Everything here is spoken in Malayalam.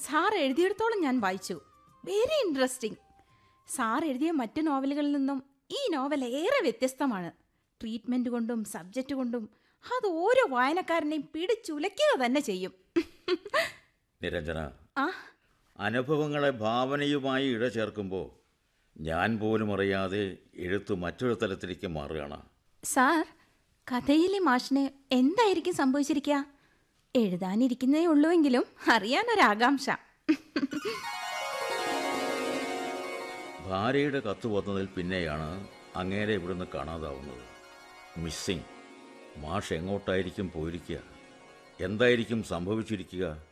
സാർ എഴുതിയിടത്തോളം ഞാൻ വായിച്ചു വെരി ഇൻട്രസ്റ്റിംഗ് സാർ എഴുതിയ മറ്റു നോവലുകളിൽ നിന്നും ഈ നോവൽ ഏറെ വ്യത്യസ്തമാണ് ട്രീറ്റ്മെന്റ് കൊണ്ടും സബ്ജക്റ്റ് കൊണ്ടും അത് ഓരോ വായനക്കാരനെയും പിടിച്ചുലയ്ക്കുക തന്നെ ചെയ്യും നിരഞ്ജന ആ അനുഭവങ്ങളെ ഭാവനയുമായി ഇഴചേർക്കുമ്പോൾ ഞാൻ പോലും അറിയാതെ എഴുത്ത് മറ്റൊരു തലത്തിലേക്ക് മാറുകയാണ് സാർ കഥയിലെ മാഷിന് എന്തായിരിക്കും സംഭവിച്ചിരിക്കുക എഴുതാനിരിക്കുന്നേ ഉള്ളൂവെങ്കിലും അറിയാനൊരാകാംക്ഷ ഭാര്യയുടെ കത്ത് വന്നതിൽ പിന്നെയാണ് അങ്ങേരെ ഇവിടുന്ന് കാണാതാവുന്നത് മിസ്സിംഗ് മാഷ് എങ്ങോട്ടായിരിക്കും പോയിരിക്കുക എന്തായിരിക്കും സംഭവിച്ചിരിക്കുക